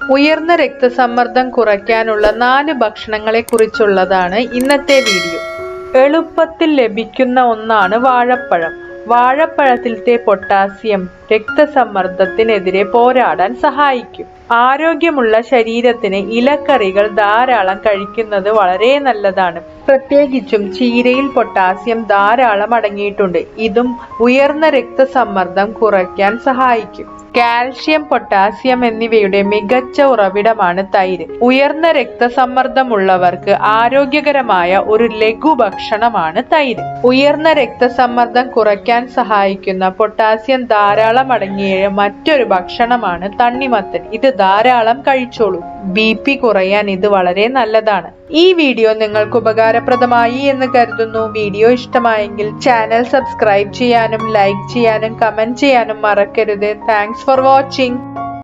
ഉയർന്ന രക്തസമ്മർദ്ദം കുറയ്ക്കാനുള്ള നാല് ഭക്ഷണങ്ങളെ കുറിച്ചുള്ളതാണ് ഇന്നത്തെ വീഡിയോ എളുപ്പത്തിൽ ലഭിക്കുന്ന ഒന്നാണ് വാഴപ്പഴം വാഴപ്പഴത്തിലത്തെ പൊട്ടാസ്യം രക്തസമ്മർദ്ദത്തിനെതിരെ പോരാടാൻ സഹായിക്കും ആരോഗ്യമുള്ള ശരീരത്തിന് ഇലക്കറികൾ ധാരാളം കഴിക്കുന്നത് വളരെ നല്ലതാണ് പ്രത്യേകിച്ചും ചീരയിൽ പൊട്ടാസ്യം ധാരാളം അടങ്ങിയിട്ടുണ്ട് ഇതും ഉയർന്ന രക്തസമ്മർദ്ദം കുറയ്ക്കാൻ സഹായിക്കും കാൽഷ്യം പൊട്ടാസ്യം എന്നിവയുടെ മികച്ച ഉറവിടമാണ് തൈര് ഉയർന്ന രക്തസമ്മർദ്ദമുള്ളവർക്ക് ആരോഗ്യകരമായ ഒരു ലഘു ഭക്ഷണമാണ് തൈര് ഉയർന്ന രക്തസമ്മർദ്ദം കുറയ്ക്കാൻ സഹായിക്കുന്ന പൊട്ടാസ്യം ധാരാളം അടങ്ങിയ മറ്റൊരു ഭക്ഷണമാണ് തണ്ണിമത്തൻ ഇത് ധാരാളം കഴിച്ചോളൂ ബി പി കുറയാൻ ഇത് വളരെ നല്ലതാണ് ഈ വീഡിയോ നിങ്ങൾക്ക് ഉപകാരപ്രദമായി എന്ന് കരുതുന്നു വീഡിയോ ഇഷ്ടമായെങ്കിൽ ചാനൽ സബ്സ്ക്രൈബ് ചെയ്യാനും ലൈക്ക് ചെയ്യാനും കമന്റ് ചെയ്യാനും മറക്കരുത് താങ്ക്സ് ഫോർ വാച്ചിങ്